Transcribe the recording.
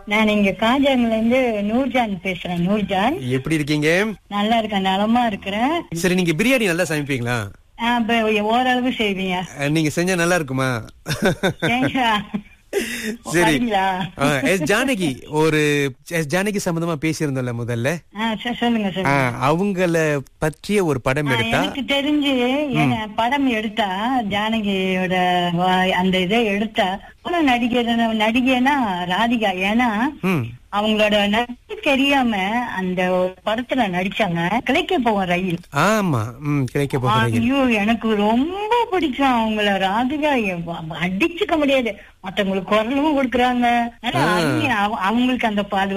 நான் இங்க காஜாங்கல இருந்து நூர்ஜான் பேசுறேன் நூர்ஜான் எப்படி இருக்கீங்க நல்லா இருக்கேன் நலமா இருக்கிறேன் சரி நீங்க பிரியாணி நல்லா சமைப்பீங்களா ஆ, இப்ப ஓரளவு செய்வீங்க அஹ், நீங்க செஞ்சா நல்லா இருக்குமா ஏங்க? சரி வரீங்களா? அஹ், எஸ் ஜானகி ஒரு எஸ் ஜானகி சம்பந்தமா பேசியிருந்தோம்ல முதல்ல ஆ, சரி, சொல்லுங்க சொல்லுங்க அஹ், அவங்கள பற்றிய ஒரு படம் ஆ, எடுத்தா எனக்கு தெரிஞ்சு ஏன்னா படம் எடுத்தா ஜானகியோட வா- அந்த இதை எடுத்தா ஆனா நடிகை நடிகைனா ராதிகா ஏன்னா ம் அவங்களோட நடிப்பு தெரியாம அந்த ஒரு படத்துல நடிச்சாங்க கிளைக்க போவோம் ரயில் ஆமா ம் கிடைக்க போகிறீங்க ஐயோ எனக்கு ரொம்ப பிடிக்கும் அவங்கள ராதிகா எ- அடிச்சுக்க முடியாது மத்தவங்களுக்கு குரலும் கொடுக்குறாங்க ஆனா ஆ. அவங்க- அவங்களுக்கு அந்த ப- அது